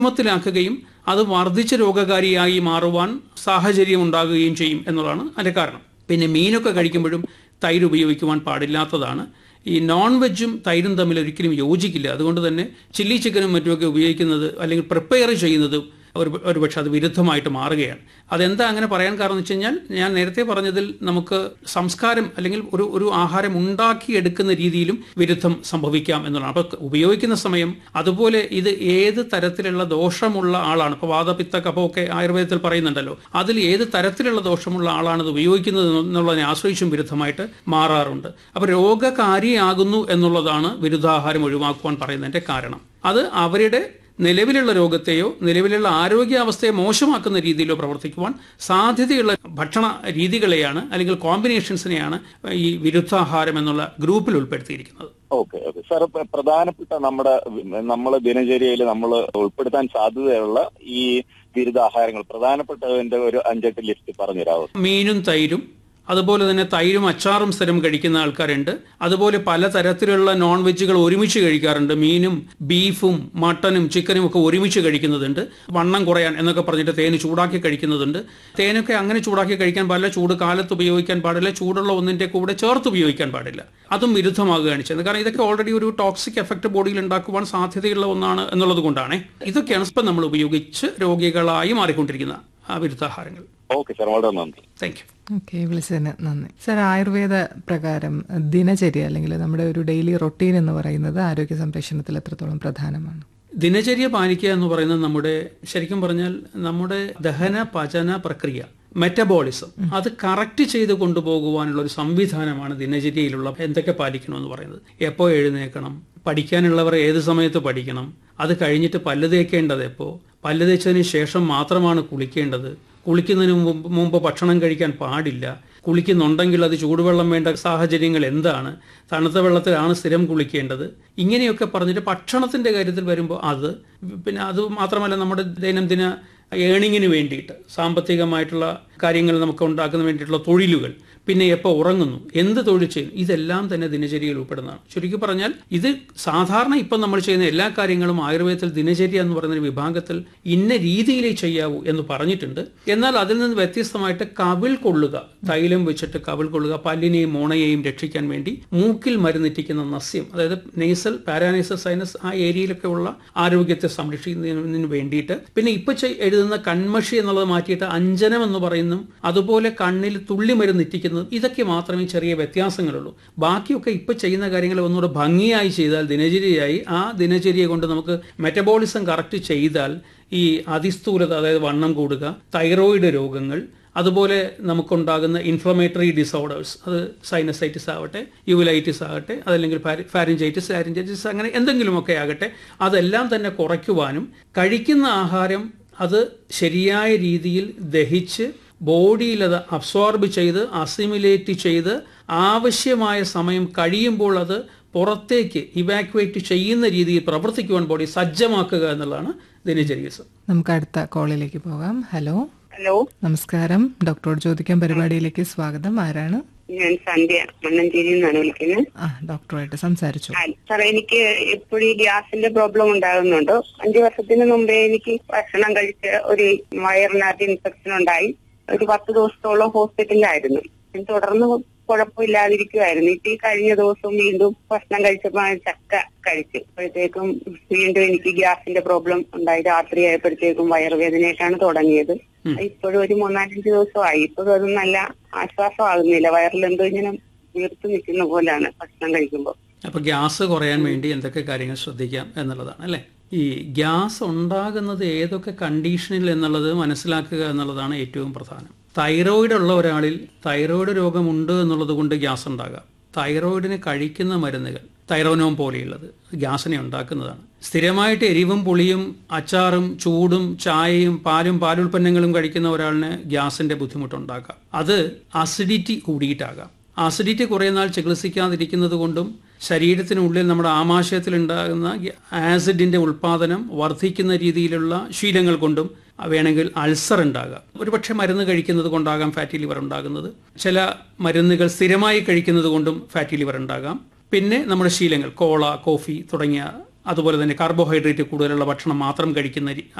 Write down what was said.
ക്രമത്തിലാക്കുകയും അത് വർദ്ധിച്ച രോഗകാരിയായി മാറുവാൻ സാഹചര്യം ഉണ്ടാകുകയും ചെയ്യും എന്നുള്ളതാണ് അതിന്റെ കാരണം പിന്നെ മീനൊക്കെ കഴിക്കുമ്പോഴും തൈര് ഉപയോഗിക്കുവാൻ പാടില്ലാത്തതാണ് ഈ നോൺ വെജും തൈരും തമ്മിൽ ഒരിക്കലും യോജിക്കില്ല അതുകൊണ്ട് തന്നെ ചില്ലി ചിക്കനും മറ്റുമൊക്കെ ഉപയോഗിക്കുന്നത് അല്ലെങ്കിൽ പ്രിപ്പയർ ചെയ്യുന്നത് ഒരു ഒരുപക്ഷെ അത് വിരുദ്ധമായിട്ട് മാറുകയാണ് അതെന്താ അങ്ങനെ പറയാൻ കാരണം എന്ന് വെച്ച് കഴിഞ്ഞാൽ ഞാൻ നേരത്തെ പറഞ്ഞതിൽ നമുക്ക് സംസ്കാരം അല്ലെങ്കിൽ ഒരു ഒരു ആഹാരം ഉണ്ടാക്കിയെടുക്കുന്ന രീതിയിലും വിരുദ്ധം സംഭവിക്കാം എന്നുള്ളതാണ് അപ്പോൾ ഉപയോഗിക്കുന്ന സമയം അതുപോലെ ഇത് ഏത് തരത്തിലുള്ള ദോഷമുള്ള ആളാണ് ഇപ്പോൾ വാദപിത്ത കഫമൊക്കെ ആയുർവേദത്തിൽ പറയുന്നുണ്ടല്ലോ അതിൽ ഏത് തരത്തിലുള്ള ദോഷമുള്ള ആളാണ് ഇത് ഉപയോഗിക്കുന്നത് എന്നുള്ളതിനെ ആശ്രയിച്ചും വിരുദ്ധമായിട്ട് മാറാറുണ്ട് അപ്പോൾ രോഗകാരിയാകുന്നു എന്നുള്ളതാണ് വിരുദ്ധാഹാരം ഒഴിവാക്കുവാൻ പറയുന്നതിന്റെ കാരണം അത് അവരുടെ നിലവിലുള്ള രോഗത്തെയോ നിലവിലുള്ള ആരോഗ്യാവസ്ഥയെ മോശമാക്കുന്ന രീതിയിലോ പ്രവർത്തിക്കുവാൻ സാധ്യതയുള്ള ഭക്ഷണ രീതികളെയാണ് അല്ലെങ്കിൽ കോമ്പിനേഷൻസിനെയാണ് ഈ വിരുദ്ധാഹാരം എന്നുള്ള ഗ്രൂപ്പിൽ ഉൾപ്പെടുത്തിയിരിക്കുന്നത് ഓക്കെ ഓക്കെ സാർ ഇപ്പൊ പ്രധാനപ്പെട്ട നമ്മുടെ നമ്മളെ ദിനചര്യയിൽ നമ്മൾ ഉൾപ്പെടുത്താൻ സാധ്യതയുള്ള ഈ ബിരുദാഹാരങ്ങൾ പ്രധാനപ്പെട്ടതിന്റെ ഒരു അഞ്ചെട്ട് ലിസ്റ്റ് പറഞ്ഞുതരാമോ മീനും തൈരും അതുപോലെ തന്നെ തൈരും അച്ചാറും സ്ഥിരം കഴിക്കുന്ന ആൾക്കാരുണ്ട് അതുപോലെ പലതരത്തിലുള്ള നോൺ വെജുകൾ ഒരുമിച്ച് കഴിക്കാറുണ്ട് മീനും ബീഫും മട്ടനും ചിക്കനും ഒക്കെ ഒരുമിച്ച് കഴിക്കുന്നതുണ്ട് വണ്ണം കുറയാൻ എന്നൊക്കെ പറഞ്ഞിട്ട് തേന് ചൂടാക്കി കഴിക്കുന്നതുണ്ട് തേനൊക്കെ അങ്ങനെ ചൂടാക്കി കഴിക്കാൻ പാടില്ല ചൂട് കാലത്ത് ഉപയോഗിക്കാൻ പാടില്ല ചൂടുള്ള ഒന്നിന്റെ കൂടെ ചേർത്ത് ഉപയോഗിക്കാൻ പാടില്ല അതും വിരുദ്ധമാകുകയാണ് ചെയ്യുന്നത് കാരണം ഇതൊക്കെ ഓൾറെഡി ഒരു ടോക്സിക് എഫക്ട് ബോഡിയിൽ ഉണ്ടാക്കുവാൻ സാധ്യതയുള്ള ഒന്നാണ് എന്നുള്ളത് കൊണ്ടാണ് ഇതൊക്കെയാണ് ഇപ്പം നമ്മൾ ഉപയോഗിച്ച് രോഗികളായി മാറിക്കൊണ്ടിരിക്കുന്ന ആ വിരുദ്ധാഹാരങ്ങൾ ഓക്കെ സാർ വളരെ നന്ദി താങ്ക് യു ഓക്കെ വിളിച്ചതിന് നന്ദി സർ ആയുർവേദ പ്രകാരം ദിനചര്യ അല്ലെങ്കിൽ നമ്മുടെ ഒരു ഡെയിലി റൊട്ടീൻ എന്ന് പറയുന്നത് ആരോഗ്യ സംരക്ഷണത്തിൽ എത്രത്തോളം പ്രധാനമാണ് ദിനചര്യ പാലിക്കുക എന്ന് പറയുന്നത് നമ്മുടെ ശരിക്കും പറഞ്ഞാൽ നമ്മുടെ ദഹന പചന പ്രക്രിയ മെറ്റബോളിസം അത് കറക്റ്റ് ചെയ്ത് കൊണ്ടുപോകുവാനുള്ള ഒരു സംവിധാനമാണ് ദിനചര്യയിലുള്ള എന്തൊക്കെ പാലിക്കണമെന്ന് പറയുന്നത് എപ്പോൾ എഴുന്നേക്കണം പഠിക്കാനുള്ളവർ ഏത് സമയത്ത് പഠിക്കണം അത് കഴിഞ്ഞിട്ട് പല്ല് തേക്കേണ്ടത് എപ്പോൾ പല്ല് തേച്ചതിന് ശേഷം മാത്രമാണ് കുളിക്കേണ്ടത് കുളിക്കുന്നതിന് മുമ്പ് മുമ്പ് ഭക്ഷണം കഴിക്കാൻ പാടില്ല കുളിക്കുന്നുണ്ടെങ്കിൽ അത് ചൂടുവെള്ളം വേണ്ട സാഹചര്യങ്ങൾ എന്താണ് തണുത്ത വെള്ളത്തിലാണ് സ്ഥിരം കുളിക്കേണ്ടത് ഇങ്ങനെയൊക്കെ പറഞ്ഞിട്ട് ഭക്ഷണത്തിന്റെ കാര്യത്തിൽ വരുമ്പോൾ അത് പിന്നെ അത് മാത്രമല്ല നമ്മുടെ ദൈനംദിന ഏണിങ്ങിന് വേണ്ടിയിട്ട് സാമ്പത്തികമായിട്ടുള്ള കാര്യങ്ങൾ നമുക്ക് ഉണ്ടാക്കുന്ന വേണ്ടിയിട്ടുള്ള തൊഴിലുകൾ പിന്നെ എപ്പോൾ ഉറങ്ങുന്നു എന്ത് തൊഴിൽ ചെയ്യുന്നു ഇതെല്ലാം തന്നെ ദിനചര്യയിൽ ഉൾപ്പെടുന്നതാണ് ചുരുക്കി പറഞ്ഞാൽ ഇത് സാധാരണ ഇപ്പം നമ്മൾ ചെയ്യുന്ന എല്ലാ കാര്യങ്ങളും ആയുർവേദത്തിൽ ദിനചര്യ എന്ന് പറയുന്ന ഒരു വിഭാഗത്തിൽ ഇന്ന രീതിയിലേ ചെയ്യാവൂ എന്ന് പറഞ്ഞിട്ടുണ്ട് എന്നാൽ അതിൽ നിന്ന് വ്യത്യസ്തമായിട്ട് കവിൾ കൊള്ളുക തൈലം വെച്ചിട്ട് കവിൾ കൊള്ളുക പല്ലിനെയും മോണയെയും രക്ഷിക്കാൻ വേണ്ടി മൂക്കിൽ മരുന്നിറ്റിക്കുന്ന നസ്യം അതായത് നെയ്സൽ പാരാനൈസൽ സൈനസ് ആ ഏരിയയിലൊക്കെ ഉള്ള ആരോഗ്യത്തെ സംരക്ഷിക്കുന്നതിന് വേണ്ടിയിട്ട് പിന്നെ ഇപ്പൊ എഴുതുന്ന കൺമഷി എന്നുള്ളത് മാറ്റിയിട്ട് അഞ്ജനം എന്ന് പറയുന്നു അതുപോലെ കണ്ണിൽ തുള്ളി മരുന്നിറ്റിക്കുന്നത് ഇതൊക്കെ മാത്രമേ ചെറിയ വ്യത്യാസങ്ങളുള്ളൂ ബാക്കിയൊക്കെ ഇപ്പൊ ചെയ്യുന്ന കാര്യങ്ങൾ ഒന്നുകൂടെ ഭംഗിയായി ചെയ്താൽ ദിനചര്യയായി ആ ദിനചര്യ കൊണ്ട് നമുക്ക് മെറ്റബോളിസം കറക്റ്റ് ചെയ്താൽ ഈ അതിസ്ഥൂലത അതായത് വണ്ണം കൂടുക തൈറോയിഡ് രോഗങ്ങൾ അതുപോലെ നമുക്കുണ്ടാകുന്ന ഇൻഫ്ലമേറ്ററി ഡിസോർഡേഴ്സ് അത് സൈനസൈറ്റിസ് ആവട്ടെ യുവലൈറ്റിസ് ആകട്ടെ അതല്ലെങ്കിൽ ഫാരിഞ്ചൈറ്റിസ് ലാരിഞ്ചൈറ്റിസ് അങ്ങനെ എന്തെങ്കിലുമൊക്കെ ആകട്ടെ അതെല്ലാം തന്നെ കുറയ്ക്കുവാനും കഴിക്കുന്ന ആഹാരം അത് ശരിയായ രീതിയിൽ ദഹിച്ച് ബോഡിയിൽ അത് അബ്സോർബ് ചെയ്ത് അസിമുലേറ്റ് ചെയ്ത് ആവശ്യമായ സമയം കഴിയുമ്പോൾ അത് പുറത്തേക്ക് ഇവാക്യുവേറ്റ് ചെയ്യുന്ന രീതിയിൽ പ്രവർത്തിക്കുവാൻ ബോഡി സജ്ജമാക്കുക എന്നുള്ളതാണ് ദിനചര്യസം നമുക്ക് അടുത്ത കോളിലേക്ക് പോകാം ഹലോ ഹലോ നമസ്കാരം ഡോക്ടറോട് ചോദിക്കാൻ പരിപാടിയിലേക്ക് സ്വാഗതം ആരാണ് ഞാൻ സന്ധ്യ മണ്ണഞ്ചേരിയിൽ നിന്നാണ് വിളിക്കുന്നത് ആ ഡോക്ടറുമായിട്ട് സംസാരിച്ചു ആ, സാറേ എനിക്ക് എപ്പോഴും ഈ ഗ്യാസിന്റെ പ്രോബ്ലം ഉണ്ടാകുന്നുണ്ട് അഞ്ചു വർഷത്തിന് മുമ്പേ എനിക്ക് ഭക്ഷണം കഴിച്ച് ഒരു വയറിനകത്ത് ഇൻഫെക്ഷൻ ഉണ്ടായി ഒരു പത്ത് ദിവസത്തോളം ഹോസ്പിറ്റലിലായിരുന്നു തുടർന്ന് കുഴപ്പമില്ലാതിരിക്കുമായിരുന്നു ഇപ്പൊ ഈ കഴിഞ്ഞ ദിവസം വീണ്ടും ഭക്ഷണം കഴിച്ചപ്പോ ചക്ക കഴിച്ചു അപ്പോഴത്തേക്കും വീണ്ടും എനിക്ക് ഗ്യാസിന്റെ പ്രോബ്ലം ഉണ്ടായി രാത്രി ആയപ്പോഴത്തേക്കും വയറുവേദനയായിട്ടാണ് തുടങ്ങിയത് ഇപ്പോഴും ഒരു മൂന്നാലഞ്ച് ദിവസമായി ഇപ്പോഴും അത് നല്ല ആശ്വാസമാകുന്നില്ല വയറിലെന്തോ ഇങ്ങനെ വീർത്ത് നിൽക്കുന്ന പോലാണ് ഭക്ഷണം കഴിക്കുമ്പോൾ അപ്പൊ ഗ്യാസ് കുറയാൻ വേണ്ടി എന്തൊക്കെ കാര്യങ്ങൾ ശ്രദ്ധിക്കാം എന്നുള്ളതാണ് അല്ലേ ഈ ഗ്യാസ് ഉണ്ടാകുന്നത് ഏതൊക്കെ കണ്ടീഷനിൽ എന്നുള്ളത് മനസ്സിലാക്കുക എന്നുള്ളതാണ് ഏറ്റവും പ്രധാനം തൈറോയിഡ് ഉള്ള ഒരാളിൽ തൈറോയിഡ് രോഗമുണ്ട് എന്നുള്ളത് കൊണ്ട് ഗ്യാസ് ഉണ്ടാകാം തൈറോയിഡിന് കഴിക്കുന്ന മരുന്നുകൾ തൈറോനോം പോലെയുള്ളത് ഗ്യാസിനെ ഉണ്ടാക്കുന്നതാണ് സ്ഥിരമായിട്ട് എരിവും പുളിയും അച്ചാറും ചൂടും ചായയും പാലും പാലുൽപ്പന്നങ്ങളും കഴിക്കുന്ന ഒരാളിന് ഗ്യാസിന്റെ ബുദ്ധിമുട്ടുണ്ടാകാം അത് അസിഡിറ്റി കൂടിയിട്ടാകാം അസിഡിറ്റി കുറേ നാൾ ചികിത്സിക്കാതിരിക്കുന്നത് കൊണ്ടും ശരീരത്തിനുള്ളിൽ നമ്മുടെ ആമാശയത്തിൽ ഉണ്ടാകുന്ന ആസിഡിന്റെ ഉൽപാദനം വർദ്ധിക്കുന്ന രീതിയിലുള്ള ശീലങ്ങൾ കൊണ്ടും വേണമെങ്കിൽ അൾസർ ഉണ്ടാകാം ഒരുപക്ഷെ മരുന്ന് കഴിക്കുന്നത് കൊണ്ടാകാം ഫാറ്റി ലിവർ ഉണ്ടാകുന്നത് ചില മരുന്നുകൾ സ്ഥിരമായി കഴിക്കുന്നത് കൊണ്ടും ഫാറ്റി ലിവർ ഉണ്ടാകാം പിന്നെ നമ്മുടെ ശീലങ്ങൾ കോള കോഫി തുടങ്ങിയ അതുപോലെ തന്നെ കാർബോഹൈഡ്രേറ്റ് കൂടുതലുള്ള ഭക്ഷണം മാത്രം കഴിക്കുന്ന രി-